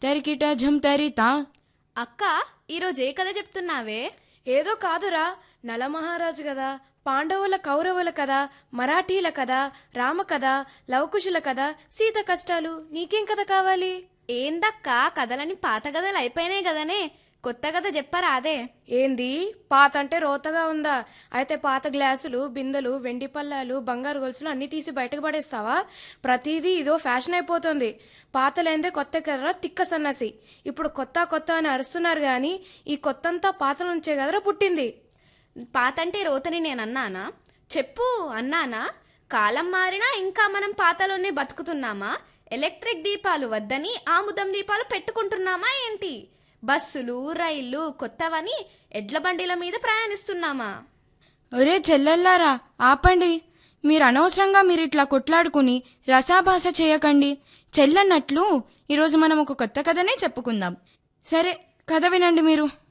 తరికిట ఝం తరితా అక్క ఈరోజు ఏ కథ చెప్తున్నావే ఏదో కాదురా నలమహారాజు కదా పాండవుల కౌరవుల కథ మరాఠీల కథ రామ కథ లవకుశుల కథ సీత కష్టాలు నీకేం కథ కావాలి ఏందక్క కథలని పాత కథలు అయిపోయినాయి కదనే కొత్త కథ చెప్పరాదే ఏంది పాత అంటే రోతగా ఉందా అయితే పాత గ్లాసులు బిందెలు వెండి పళ్ళాలు బంగారు గొలుసులు అన్నీ తీసి బయటకు పడేస్తావా ప్రతిదీ ఇదో ఫ్యాషన్ అయిపోతుంది పాతలేందే కొత్త కదరా తిక్క సన్నసి ఇప్పుడు కొత్త కొత్త అని అరుస్తున్నారు గాని ఈ కొత్తంతా పాత నుంచే కదరా పుట్టింది పాత అంటే రోతని నేను అన్నానా చెప్పు అన్నానా కాలం మారినా ఇంకా మనం పాతలోనే బతుకుతున్నామా ఎలక్ట్రిక్ దీపాలు వద్దని ఆముదం దీపాలు పెట్టుకుంటున్నామా ఏంటి బస్సులు రైళ్లు కొత్తవని ఎడ్ల బండిల మీద ప్రయాణిస్తున్నామా ఒరే చెల్లెల్లారా ఆపండి మీరు అనవసరంగా మీరు ఇట్లా కొట్లాడుకుని రసాభాస చేయకండి చెల్లన్నట్లు ఈరోజు మనం ఒక కొత్త కథనే చెప్పుకుందాం సరే కథ వినండి మీరు